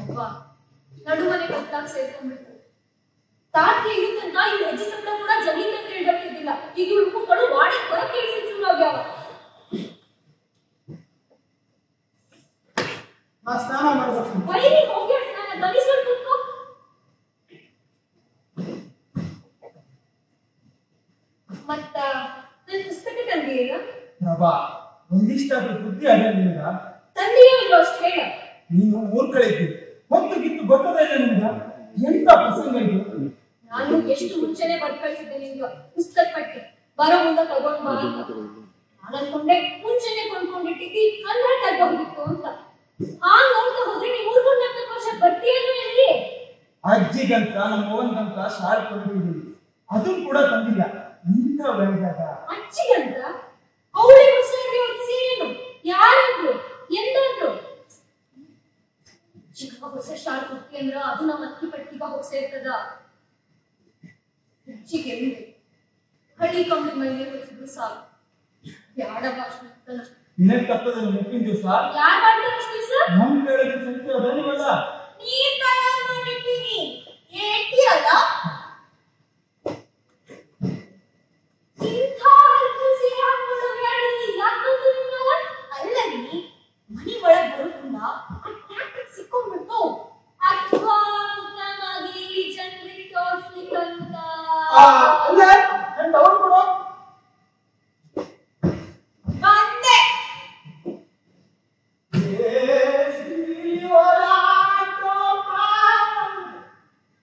ಅಪ್ಪ ನಡುಮನೆ ಕತ್ಲಾಗ್ ಸೇರ್ಕೊಂಡ್ಬಿಟ್ಟು ತಾಟ್ಗೆ ಇರುತ್ತಂತ ಇವ್ರ ಹೆಜ್ಜೆ ಸಂಬಳ ಕೂಡ ಜಮೀನ್ ಅಂತ ಹೇಳ್ಬಿಟ್ಟಿದ್ದಿಲ್ಲ ಈಗ ಇವ್ರ ಮುಖಗಳು ವಾಡೆ ಹೊರಗೆ ಕೇಳಿಸಿ ಶುರು ಆಗ್ಯಾವ ನಾ ಸ್ನಾನ ಮಾಡ್ಬೇಕು ಬರೀ ಹೋಗಿ ನಾನು ಬಲಿಸ್ಕೊಂಡು ಕೂತ್ಕೋ ಮತ್ತ ನನ್ ಪುಸ್ತಕ ತಂದೀರ ಪ್ರಭಾ ಒಂದಿಷ್ಟಾದ್ರೂ ಬುದ್ಧಿ ಅಲ್ಲ ನಿನಗ ತಂದೆಯೋ ಇಲ್ವೋ ಅಷ್ಟು ಹೇಳ ನೀನು ಊರ್ ಕಡೆ ಇದ್ದು ಹೊತ್ತು ಗಿತ್ತು ಗೊತ್ತದ ಇಲ್ಲ ನಿನಗ ಎಂತ ಪ್ರಸಂಗ ಇದು ನಾನು ಎಷ್ಟು ಮುಂಚೆನೆ ಬರ್ದ್ ಕಳ್ಸಿದ್ದೆ ನಿಮ್ಗೆ ಪುಸ್ತಕ ಪಟ್ಟಿ ಬರೋ ಮುಂದೆ ತಗೊಂಡ್ ಬಾ ಅಂತ ನಾನು ಅನ್ಕೊಂಡೆ ಮುಂಚೆನೆ ಕೊಂಡ್ಕೊಂಡಿಟ್ಟಿದ್ದಿ ಹನ್ನೆರಡು ತಗೋಗಿತ್ತು ಅಂತ ಆ ನೋಡ್ತಾ ಹೋದ್ರೆ ನೀವು ಮೂರ್ ಮೂರ್ ನಾಲ್ಕು ವರ್ಷ ಬರ್ತೀಯಲ್ಲ ಎಲ್ಲಿ ಅಜ್ಜಿಗಂತ ನಮ್ಮ ಅವ್ವನ್ಗಂತ ಶಾಲೆ ಕೊಟ್ಟಿದ್ದೀನಿ ಅದನ್ನು ಕೂಡ ತಂದಿಲ್ಲ ಇಂಥ ವೇಳೆದಾಗ ಅಚ್ಚಿಗಂತ ಅವಳಿಗೆ ಹೊಸರಿಗೆ ಒಂದು ಸೀರೆನು ಯಾರಂದ್ರು ಎಂದಾದ್ರು ಚಿಕ್ಕ ಹೊಸ ಶಾಲ್ ಕೊಟ್ಟಿ ಅಂದ್ರ ಅದು ನಮ್ಮ ಅಕ್ಕಿ ಪಟ್ಟಿಗ ಹೋಗಿ ಸೇರ್ತದ ಹೆಚ್ಚಿಗೆ ಎಲ್ಲಿದೆ ಹಳ್ಳಿ ಕಂಬಳಿ ಮೈಲಿ ಹೊತ್ತಿದ್ರು ಸಾಕು ಬ್ಯಾಡ ಭಾಷಣ ನಿನಗೆ ತಪ್ಪದ ಮುಪ್ಪಿನ ದಿವಸ ಯಾರ್ ಮಾಡ್ತಾರೆ ಅಷ್ಟು ದಿವಸ ನಮ್ ಕೇಳಿದ ಸಂಖ್ಯೆ ಅದನಿವಲ್ಲ ನೀರ್ ತಯಾರು ಮಾಡಿರ್ತೀನಿ ಹೇಳ್ತೀಯಲ್ಲ ಇಂಥ ಹಲ್ಕು ಸೀರೆ ಹಾಕ್ಕೊಂಡು ಓಡಾಡಿ ಯಾಕಂದ್ರೆ ನಿನ್ನವ? ಅಲ್ಲರಿ ಮನಿ ಒಳಗ್ ಬರೋದ್ರಿಂದ ಆ ಟ್ಯಾಕ್ಟರ್ ಸಿಕ್ಕೊಂಡ್ಬಿಟ್ಟು ಅಥವಾ ನಮಗೆ ಜನರಿಗೆ ತೋರ್ಸ್ಲಿಕ್ಕಂತ ಆ, ಅಲ್ಲ